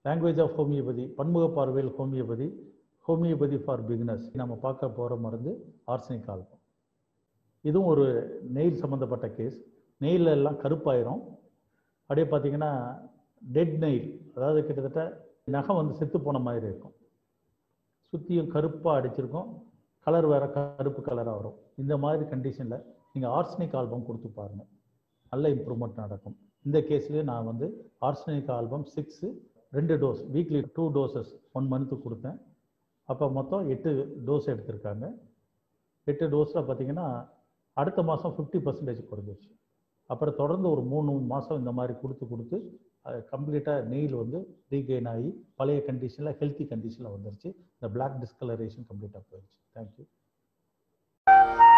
language of homeopathy பன்முக பார்வையில் homeopathy homeopathy for beginners நம்ம பார்க்க போகிற மருந்து ஆர்சனிக் ஆல்பம் இதுவும் ஒரு நெயில் சம்மந்தப்பட்ட கேஸ் நெயில் எல்லாம் கருப்பாயிரும் அப்படியே பார்த்தீங்கன்னா டெட் நெயில் அதாவது கிட்டத்தட்ட நகம் வந்து செத்து போன மாதிரி இருக்கும் சுற்றியும் கருப்பாக அடிச்சிருக்கும் கலர் வேற கருப்பு கலராக வரும் இந்த மாதிரி கண்டிஷனில் நீங்கள் ஆர்சனிக் ஆல்பம் கொடுத்து பாருங்கள் நல்ல இம்ப்ரூவ்மெண்ட் நடக்கும் இந்த கேஸ்லேயே நான் வந்து ஆர்சனிக் ஆல்பம் சிக்ஸு ரெண்டு dose weekly two doses one month கொடுத்தேன் அப்போ மொத்தம் எட்டு டோஸ் எடுத்திருக்காங்க எட்டு டோஸில் பார்த்தீங்கன்னா அடுத்த மாதம் ஃபிஃப்டி பர்சன்டேஜ் குறைஞ்சிருச்சு அப்புறம் தொடர்ந்து ஒரு மூணு மாதம் இந்த மாதிரி கொடுத்து கொடுத்து கம்ப்ளீட்டாக நெயில் வந்து ரீகெயின் ஆகி பழைய கண்டிஷனில் ஹெல்த்தி கண்டிஷனில் வந்துருச்சு இந்த பிளாக் டிஸ்கலரேஷன் கம்ப்ளீட்டாக போயிடுச்சு தேங்க்யூ